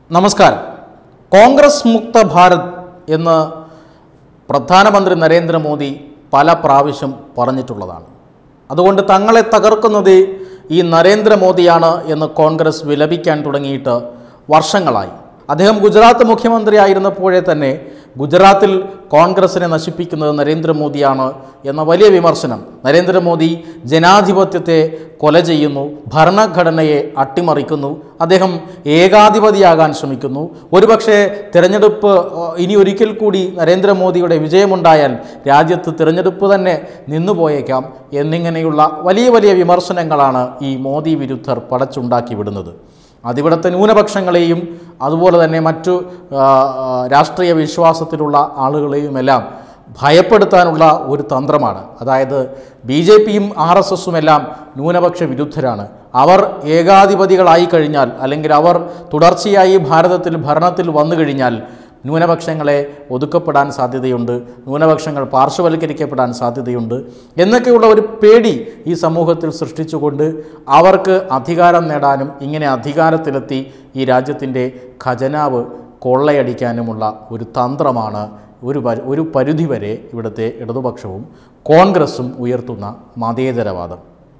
നമസ്കാരം കോൺഗ്രസ് മുക്ത ഭാരത് എന്ന് പ്രധാനമന്ത്രി നരേന്ദ്രമോദി പല പ്രാവശ്യം പറഞ്ഞിട്ടുള്ളതാണ് അതുകൊണ്ട് തങ്ങളെ തകർക്കുന്നത് ഈ നരേന്ദ്രമോദിയാണ് എന്ന് കോൺഗ്രസ് വിലപിക്കാൻ തുടങ്ങിയിട്ട് വർഷങ്ങളായി അദ്ദേഹം ഗുജറാത്ത് മുഖ്യമന്ത്രിയായിരുന്നപ്പോഴേ തന്നെ ഗുജറാത്തിൽ കോൺഗ്രസിനെ നശിപ്പിക്കുന്നത് നരേന്ദ്രമോദിയാണ് എന്ന വലിയ വിമർശനം നരേന്ദ്രമോദി ജനാധിപത്യത്തെ കൊല ചെയ്യുന്നു ഭരണഘടനയെ അട്ടിമറിക്കുന്നു അദ്ദേഹം ഏകാധിപതിയാകാൻ ശ്രമിക്കുന്നു ഒരുപക്ഷെ തിരഞ്ഞെടുപ്പ് ഏഹ്, ഇനി ഒരിക്കൽ കൂടി നരേന്ദ്രമോദിയുടെ വിജയമുണ്ടായാൽ രാജ്യത്ത് തിരഞ്ഞെടുപ്പ് തന്നെ നിന്നുപോയേക്കാം എന്നിങ്ങനെയുള്ള വലിയ വലിയ വിമർശനങ്ങളാണ് ഈ മോദി വിരുദ്ധർ പടച്ചുണ്ടാക്കി വിടുന്നത് അതിവിടുത്തെ ന്യൂനപക്ഷങ്ങളെയും അതുപോലെ തന്നെ മറ്റു ആ, ആ, രാഷ്ട്രീയ വിശ്വാസത്തിലുള്ള ആളുകളെയുമെല്ലാം ഭയപ്പെടുത്താനുള്ള ഒരു തന്ത്രമാണ് അതായത് ബി ജെ പിയും ആർ എസ് എസും എല്ലാം ന്യൂനപക്ഷ വിരുദ്ധരാണ് അവർ ഏകാധിപതികളായി കഴിഞ്ഞാൽ അല്ലെങ്കിൽ അവർ തുടർച്ചയായി ഭാരതത്തിൽ ഭരണത്തിൽ വന്നു കഴിഞ്ഞാൽ ന്യൂനപക്ഷങ്ങളെ ഒതുക്കപ്പെടാൻ സാധ്യതയുണ്ട് ന്യൂനപക്ഷങ്ങൾ പാർശ്വവൽക്കരിക്കപ്പെടാൻ സാധ്യതയുണ്ട് എന്നൊക്കെയുള്ള ഒരു പേടി ഈ സമൂഹത്തിൽ സൃഷ്ടിച്ചുകൊണ്ട് അവർക്ക് അധികാരം നേടാനും ഇങ്ങനെ അധികാരത്തിലെത്തി ഈ രാജ്യത്തിൻ്റെ ഖജനാവ് കൊള്ളയടിക്കാനുമുള്ള ഒരു തന്ത്രമാണ് ഒരു പരി ഒരു പരിധിവരെ ഇവിടുത്തെ ഇടതുപക്ഷവും കോൺഗ്രസും ഉയർത്തുന്ന മതേതരവാദം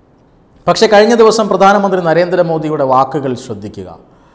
പക്ഷേ കഴിഞ്ഞ ദിവസം പ്രധാനമന്ത്രി നരേന്ദ്രമോദിയുടെ വാക്കുകൾ ശ്രദ്ധിക്കുക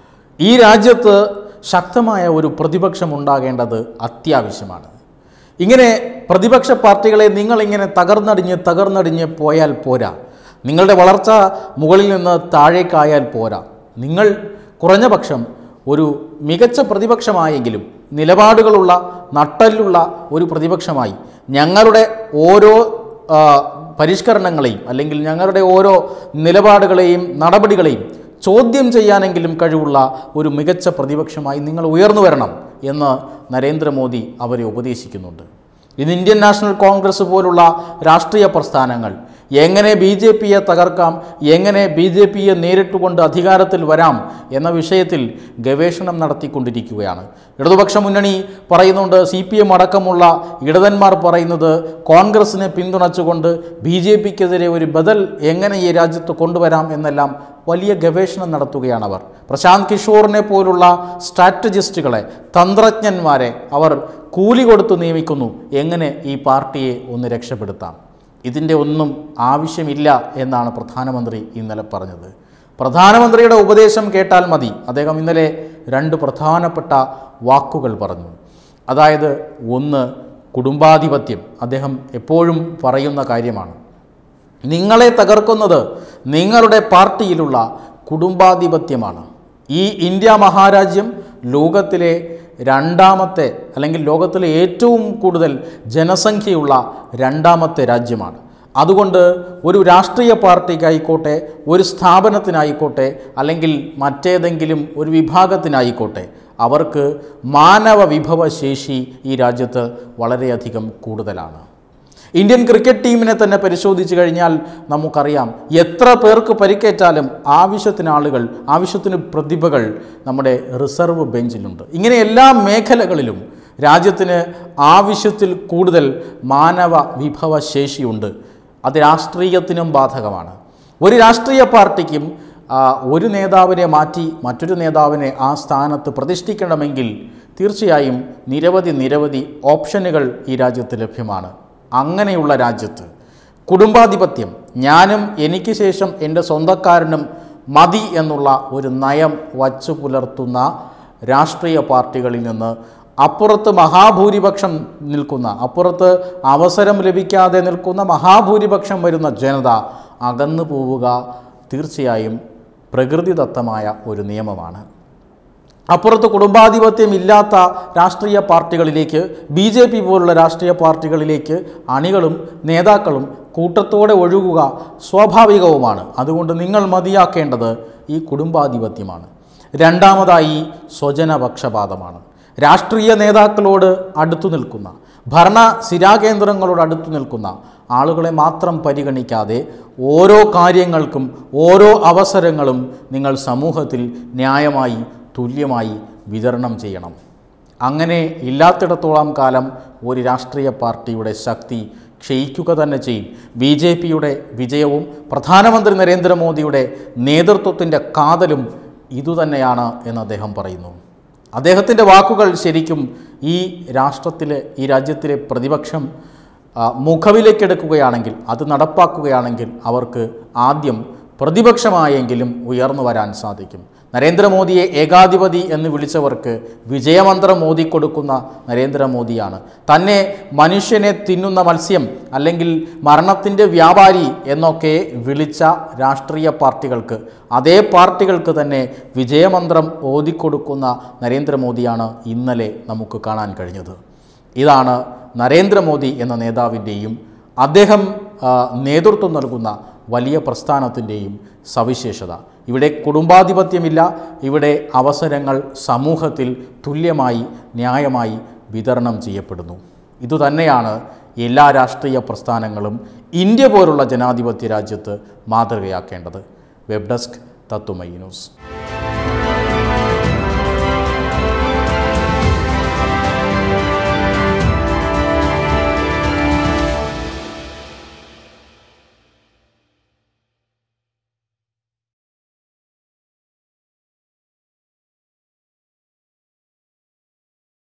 ഈ രാജ്യത്ത് ശക്തമായ ഒരു പ്രതിപക്ഷം ഉണ്ടാകേണ്ടത് അത്യാവശ്യമാണ് ഇങ്ങനെ പ്രതിപക്ഷ പാർട്ടികളെ നിങ്ങളിങ്ങനെ തകർന്നടിഞ്ഞ് തകർന്നടിഞ്ഞ് പോയാൽ പോരാ നിങ്ങളുടെ വളർച്ച മുകളിൽ നിന്ന് താഴേക്കായാൽ പോരാ നിങ്ങൾ കുറഞ്ഞ പക്ഷം ഒരു മികച്ച പ്രതിപക്ഷമായെങ്കിലും നിലപാടുകളുള്ള നട്ടലുള്ള ഒരു പ്രതിപക്ഷമായി ഞങ്ങളുടെ ഓരോ ആ, പരിഷ്കരണങ്ങളെയും അല്ലെങ്കിൽ ഞങ്ങളുടെ ഓരോ നിലപാടുകളെയും നടപടികളെയും ചോദ്യം ചെയ്യാനെങ്കിലും കഴിവുള്ള ഒരു മികച്ച പ്രതിപക്ഷമായി നിങ്ങൾ ഉയർന്നു വരണം എന്ന് നരേന്ദ്രമോദി അവരെ ഉപദേശിക്കുന്നുണ്ട് ഇന്ന് ഇന്ത്യൻ നാഷണൽ കോൺഗ്രസ് പോലുള്ള രാഷ്ട്രീയ പ്രസ്ഥാനങ്ങൾ എങ്ങനെ ബി ജെ പിയെ തകർക്കാം എങ്ങനെ ബി ജെ പിയെ നേരിട്ടുകൊണ്ട് അധികാരത്തിൽ വരാം എന്ന വിഷയത്തിൽ ഗവേഷണം നടത്തിക്കൊണ്ടിരിക്കുകയാണ് ഇടതുപക്ഷ മുന്നണി പറയുന്നുണ്ട് സി പി എം അടക്കമുള്ള ഇടതന്മാർ പറയുന്നത് കോൺഗ്രസിനെ പിന്തുണച്ചുകൊണ്ട് ബി ജെ പിക്കെതിരെ ഒരു ബദൽ എങ്ങനെ ഈ രാജ്യത്ത് കൊണ്ടുവരാം എന്നെല്ലാം വലിയ ഗവേഷണം നടത്തുകയാണ് അവർ പ്രശാന്ത് കിഷോറിനെ പോലുള്ള സ്ട്രാറ്റജിസ്റ്റുകളെ തന്ത്രജ്ഞന്മാരെ അവർ കൂലി കൊടുത്തു നിയമിക്കുന്നു എങ്ങനെ ഈ പാർട്ടിയെ ഒന്ന് രക്ഷപ്പെടുത്താം ഇതിൻ്റെ ഒന്നും ആവശ്യമില്ല എന്നാണ് പ്രധാനമന്ത്രി ഇന്നലെ പറഞ്ഞത് പ്രധാനമന്ത്രിയുടെ ഉപദേശം കേട്ടാൽ മതി അദ്ദേഹം ഇന്നലെ രണ്ട് പ്രധാനപ്പെട്ട വാക്കുകൾ പറഞ്ഞു അതായത് ഒന്ന് കുടുംബാധിപത്യം അദ്ദേഹം എപ്പോഴും പറയുന്ന കാര്യമാണ് നിങ്ങളെ തകർക്കുന്നത് നിങ്ങളുടെ പാർട്ടിയിലുള്ള കുടുംബാധിപത്യമാണ് ഈ ഇന്ത്യ മഹാരാജ്യം ലോകത്തിലെ രണ്ടാമത്തെ അല്ലെങ്കിൽ ലോകത്തിലെ ഏറ്റവും കൂടുതൽ ജനസംഖ്യയുള്ള രണ്ടാമത്തെ രാജ്യമാണ് അതുകൊണ്ട് ഒരു രാഷ്ട്രീയ പാർട്ടിക്കായിക്കോട്ടെ ഒരു സ്ഥാപനത്തിനായിക്കോട്ടെ അല്ലെങ്കിൽ മറ്റേതെങ്കിലും ഒരു വിഭാഗത്തിനായിക്കോട്ടെ അവർക്ക് മാനവ വിഭവശേഷി ഈ രാജ്യത്ത് വളരെയധികം കൂടുതലാണ് ഇന്ത്യൻ ക്രിക്കറ്റ് ടീമിനെ തന്നെ പരിശോധിച്ചു കഴിഞ്ഞാൽ നമുക്കറിയാം എത്ര പേർക്ക് പരിക്കേറ്റാലും ആവശ്യത്തിന് ആളുകൾ ആവശ്യത്തിന് പ്രതിഭകൾ നമ്മുടെ റിസർവ് ബെഞ്ചിലുണ്ട് ഇങ്ങനെ എല്ലാ മേഖലകളിലും രാജ്യത്തിന് ആവശ്യത്തിൽ കൂടുതൽ മാനവ വിഭവശേഷിയുണ്ട് അത് രാഷ്ട്രീയത്തിനും ബാധകമാണ് ഒരു രാഷ്ട്രീയ പാർട്ടിക്കും ആ, ഒരു നേതാവിനെ മാറ്റി മറ്റൊരു നേതാവിനെ ആ സ്ഥാനത്ത് പ്രതിഷ്ഠിക്കണമെങ്കിൽ തീർച്ചയായും നിരവധി നിരവധി ഓപ്ഷനുകൾ ഈ രാജ്യത്ത് ലഭ്യമാണ് അങ്ങനെയുള്ള രാജ്യത്ത് കുടുംബാധിപത്യം ഞാനും എനിക്ക് ശേഷം എൻ്റെ സ്വന്തക്കാരനും മതി എന്നുള്ള ഒരു നയം വച്ചു പുലർത്തുന്ന രാഷ്ട്രീയ പാർട്ടികളിൽ നിന്ന് അപ്പുറത്ത് മഹാഭൂരിപക്ഷം നിൽക്കുന്ന അപ്പുറത്ത് അവസരം ലഭിക്കാതെ നിൽക്കുന്ന മഹാഭൂരിപക്ഷം വരുന്ന ജനത അകന്നു പോവുക തീർച്ചയായും പ്രകൃതിദത്തമായ ഒരു നിയമമാണ് അപ്പുറത്ത് കുടുംബാധിപത്യം ഇല്ലാത്ത രാഷ്ട്രീയ പാർട്ടികളിലേക്ക് ബി ജെ പി പോലുള്ള രാഷ്ട്രീയ പാർട്ടികളിലേക്ക് അണികളും നേതാക്കളും കൂട്ടത്തോടെ ഒഴുകുക സ്വാഭാവികവുമാണ് അതുകൊണ്ട് നിങ്ങൾ മതിയാക്കേണ്ടത് ഈ കുടുംബാധിപത്യമാണ് രണ്ടാമതായി സ്വജനപക്ഷപാതമാണ് രാഷ്ട്രീയ നേതാക്കളോട് അടുത്തു നിൽക്കുന്ന ഭരണ സ്ഥിരാകേന്ദ്രങ്ങളോട് അടുത്തു നിൽക്കുന്ന ആളുകളെ മാത്രം പരിഗണിക്കാതെ ഓരോ കാര്യങ്ങൾക്കും ഓരോ അവസരങ്ങളും നിങ്ങൾ സമൂഹത്തിൽ ന്യായമായി തുല്യമായി വിതരണം ചെയ്യണം അങ്ങനെ ഇല്ലാത്തിടത്തോളം കാലം ഒരു രാഷ്ട്രീയ പാർട്ടിയുടെ ശക്തി ക്ഷയിക്കുക തന്നെ ചെയ്യും ബി ജെ പിയുടെ വിജയവും പ്രധാനമന്ത്രി നരേന്ദ്രമോദിയുടെ നേതൃത്വത്തിൻ്റെ കാതലും ഇതുതന്നെയാണ് എന്ന് അദ്ദേഹം പറയുന്നു അദ്ദേഹത്തിൻ്റെ വാക്കുകൾ ശരിക്കും ഈ രാഷ്ട്രത്തിലെ ഈ രാജ്യത്തിലെ പ്രതിപക്ഷം ആ, മുഖവിലേക്കെടുക്കുകയാണെങ്കിൽ അത് നടപ്പാക്കുകയാണെങ്കിൽ അവർക്ക് ആദ്യം പ്രതിപക്ഷമായെങ്കിലും ഉയർന്നു വരാൻ സാധിക്കും നരേന്ദ്രമോദിയെ ഏകാധിപതി എന്ന് വിളിച്ചവർക്ക് വിജയമന്ത്രം മോദിക്കൊടുക്കുന്ന നരേന്ദ്രമോദിയാണ് തന്നെ മനുഷ്യനെ തിന്നുന്ന മത്സ്യം അല്ലെങ്കിൽ മരണത്തിൻ്റെ വ്യാപാരി എന്നൊക്കെ വിളിച്ച രാഷ്ട്രീയ പാർട്ടികൾക്ക് അതേ പാർട്ടികൾക്ക് തന്നെ വിജയമന്ത്രം ഓതിക്കൊടുക്കുന്ന നരേന്ദ്രമോദിയാണ് ഇന്നലെ നമുക്ക് കാണാൻ കഴിഞ്ഞത് ഇതാണ് നരേന്ദ്രമോദി എന്ന നേതാവിൻ്റെയും അദ്ദേഹം ആ, നേതൃത്വം നൽകുന്ന വലിയ പ്രസ്ഥാനത്തിൻ്റെയും സവിശേഷത ഇവിടെ കുടുംബാധിപത്യമില്ല ഇവിടെ അവസരങ്ങൾ സമൂഹത്തിൽ തുല്യമായി ന്യായമായി വിതരണം ചെയ്യപ്പെടുന്നു ഇതുതന്നെയാണ് എല്ലാ രാഷ്ട്രീയ പ്രസ്ഥാനങ്ങളും ഇന്ത്യ പോലുള്ള ജനാധിപത്യ രാജ്യത്ത് മാതൃകയാക്കേണ്ടത് വെബ് ഡെസ്ക് തത്തുമൈ ന്യൂസ്